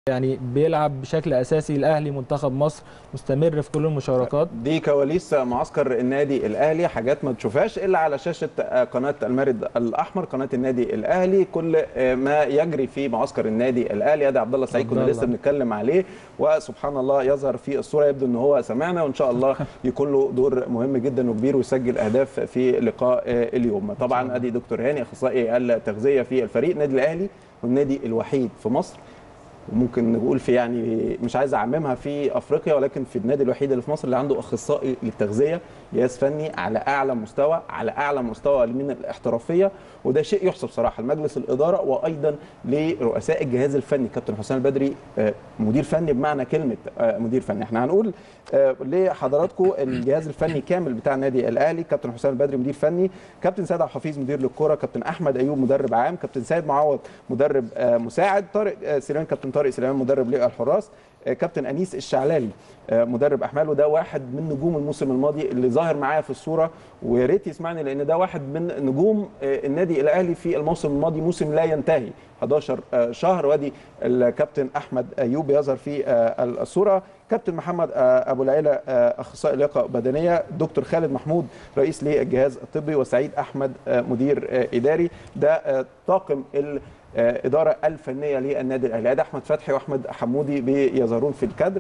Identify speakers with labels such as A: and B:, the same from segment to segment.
A: يعني بيلعب بشكل اساسي الاهلي منتخب مصر مستمر في كل المشاركات
B: دي كواليس معسكر النادي الاهلي حاجات ما تشوفهاش الا على شاشه قناه المارد الاحمر قناه النادي الاهلي كل ما يجري في معسكر النادي الاهلي ادي عبد الله السعيد كنا لسه بنتكلم عليه وسبحان الله يظهر في الصوره يبدو ان هو سمعنا وان شاء الله يكون له دور مهم جدا وكبير ويسجل اهداف في لقاء اليوم طبعا ادي دكتور هاني اخصائي التغذيه في الفريق النادي الاهلي والنادي الوحيد في مصر وممكن نقول في يعني مش عايز اعممها في افريقيا ولكن في النادي الوحيد اللي في مصر اللي عنده اخصائي للتغذيه جهاز فني على اعلى مستوى على اعلى مستوى من الاحترافيه وده شيء يحسب صراحه لمجلس الاداره وايضا لرؤساء الجهاز الفني كابتن حسام البدري مدير فني بمعنى كلمه مدير فني احنا هنقول لحضراتكم الجهاز الفني كامل بتاع النادي الاهلي كابتن حسام البدري مدير فني كابتن سيد عبد الحفيظ مدير للكره كابتن احمد ايوب مدرب عام كابتن سيد معوض مدرب مساعد طارق سليمان كابتن طارق سليمان مدرب للحراس كابتن انيس الشعلالي مدرب احمال وده واحد من نجوم الموسم الماضي اللي ظاهر معايا في الصوره ويا ريت يسمعني لان ده واحد من نجوم النادي الاهلي في الموسم الماضي موسم لا ينتهي 11 شهر وادي الكابتن احمد ايوب يظهر في الصوره كابتن محمد ابو العيله اخصائي لياقه بدنيه دكتور خالد محمود رئيس للجهاز الطبي وسعيد احمد مدير اداري ده طاقم الاداره الفنيه للنادي الاهلي ادي احمد فتحي واحمد حمودي بيظهرون في الكادر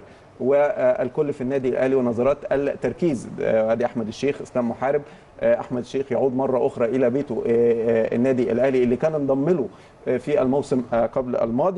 B: والكل في النادي الاهلي ونظرات التركيز ادي احمد الشيخ اسلام محارب احمد الشيخ يعود مره اخرى الى بيته النادي الاهلي اللي كان انضم له في الموسم قبل الماضي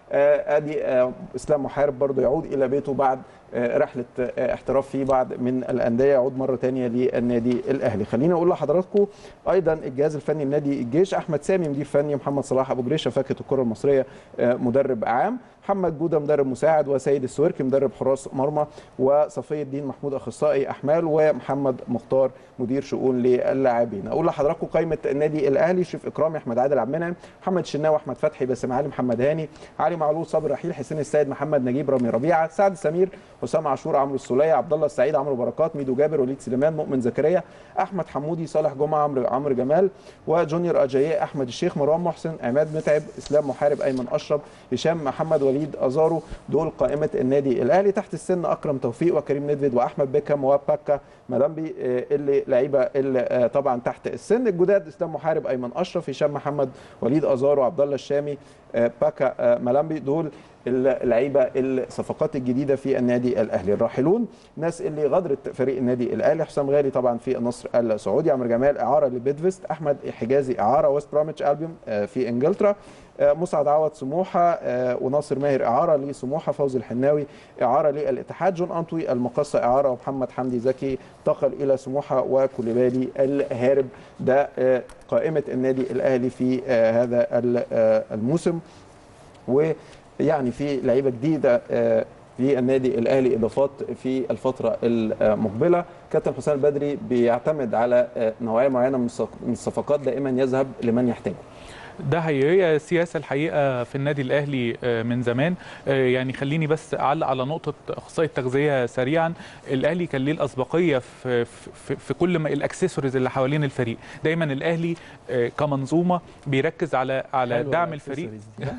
B: وادي اسلام محارب برضه يعود الى بيته بعد رحله احتراف في بعض من الانديه يعود مره ثانيه للنادي الاهلي خليني اقول لحضراتكم ايضا الجهاز الفني لنادي الجيش احمد سامي مدير فني محمد صلاح ابو جريشه فاكهه الكره المصريه مدرب عام محمد جوده مدرب مساعد وسيد السويركي مدرب حراس مرمى وصفي الدين محمود اخصائي احمال ومحمد مختار مدير شؤون للاعبين اقول لحضراتكم قائمه النادي الاهلي شريف اكرامي احمد عادل عبد المنعم محمد شناوي احمد فتحي باسم علي محمد هاني علي معلول صبري رحيل حسين السيد محمد نجيب رامي ربيعه سعد سمير حسام عاشور عمرو السوليه عبد الله السعيد عمرو بركات ميدو جابر وليد سليمان مؤمن زكريا احمد حمودي صالح جمعه عمرو عمرو جمال وجونيور اجاييه احمد الشيخ مروان محسن عماد متعب اسلام محارب ايمن اشرف هشام محمد وليد ازارو دول قائمه النادي الاهلي تحت السن اكرم توفيق وكريم ندفد واحمد بيكام وباكا ملامبي اللي لعيبه اللي طبعا تحت السن الجداد اسلام محارب ايمن اشرف هشام محمد وليد ازارو عبد الله الشامي باكا ملامبي دول اللعيبه الصفقات الجديده في النادي الاهلي الراحلون ناس اللي غادرت فريق النادي الاهلي حسام غالي طبعا في النصر السعودي عمرو جمال اعاره لبيدفست احمد حجازي اعاره ويست براميتش البيوم في انجلترا مسعد عوض سموحه وناصر ماهر اعاره لسموحه فوزي الحناوي اعاره للاتحاد جون انطوي المقصه اعاره ومحمد حمدي زكي انتقل الى سموحه وكوليبالي الهارب ده قائمه النادي الاهلي في هذا الموسم و يعني في لعيبه جديده في النادي الاهلي اضافات في الفتره المقبله كابتن حسام البدري بيعتمد على نوعيه معينه من الصفقات دائما يذهب لمن يحتاجه
C: ده هي سياسه الحقيقه في النادي الاهلي من زمان يعني خليني بس اعلق على نقطه اخصائي التغذيه سريعا الاهلي كان ليه الاسبقيه في في, في كل ما الاكسسوارز اللي حوالين الفريق دايما الاهلي كمنظومه بيركز على على دعم الفريق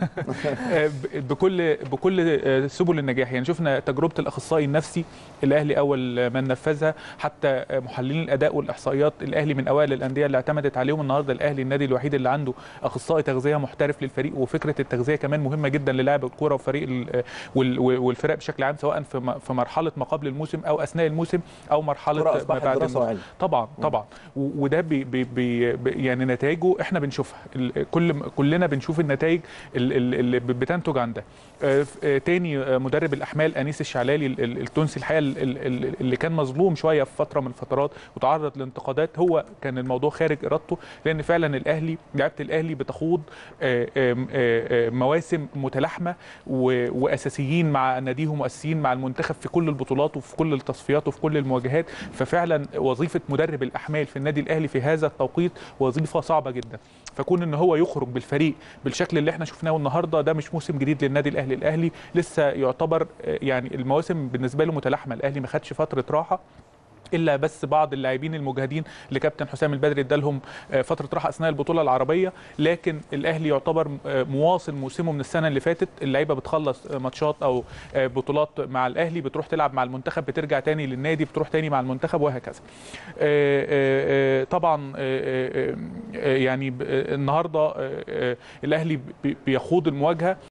C: بكل بكل سبل النجاح يعني شفنا تجربه الاخصائي النفسي الاهلي اول من نفذها حتى محللين الاداء والاحصائيات الاهلي من اوائل الانديه اللي اعتمدت عليهم النهارده الاهلي النادي الوحيد اللي عنده اخصائي تغذيه محترف للفريق وفكره التغذيه كمان مهمه جدا للاعب الكوره وفريق والفرق بشكل عام سواء في مرحله ما قبل الموسم او اثناء الموسم او مرحله
B: ما بعد الموسم
C: طبعا طبعا وده بي بي بي يعني نتائجه احنا بنشوفها كل كلنا بنشوف النتائج اللي بتنتج عن ده تاني مدرب الاحمال انيس الشعلالي التونسي الحقيقه اللي كان مظلوم شويه في فتره من الفترات وتعرض لانتقادات هو كان الموضوع خارج ارادته لان فعلا الاهلي لعيبه الاهلي بتخوض مواسم متلاحمه واساسيين مع ناديهم واساسيين مع المنتخب في كل البطولات وفي كل التصفيات وفي كل المواجهات ففعلا وظيفه مدرب الاحمال في النادي الاهلي في هذا التوقيت وظيفه صعبه جدا فكون ان هو يخرج بالفريق بالشكل اللي احنا شفناه النهارده ده مش موسم جديد للنادي الاهلي الاهلي لسه يعتبر يعني المواسم بالنسبه له متلاحمه الاهلي ما خدش فتره راحه الا بس بعض اللاعبين المجهدين اللي كابتن حسام البدري ادالهم آه، فتره راحه اثناء البطوله العربيه لكن الاهلي يعتبر آه، مواصل موسمه من السنه اللي فاتت اللعيبه بتخلص آه، ماتشات او آه، بطولات مع الاهلي بتروح تلعب مع المنتخب بترجع تاني للنادي بتروح تاني مع المنتخب وهكذا آه، آه، آه، طبعا آه، آه، آه، يعني ب- آه، النهارده آه، آه، الاهلي بي- بيخوض المواجهه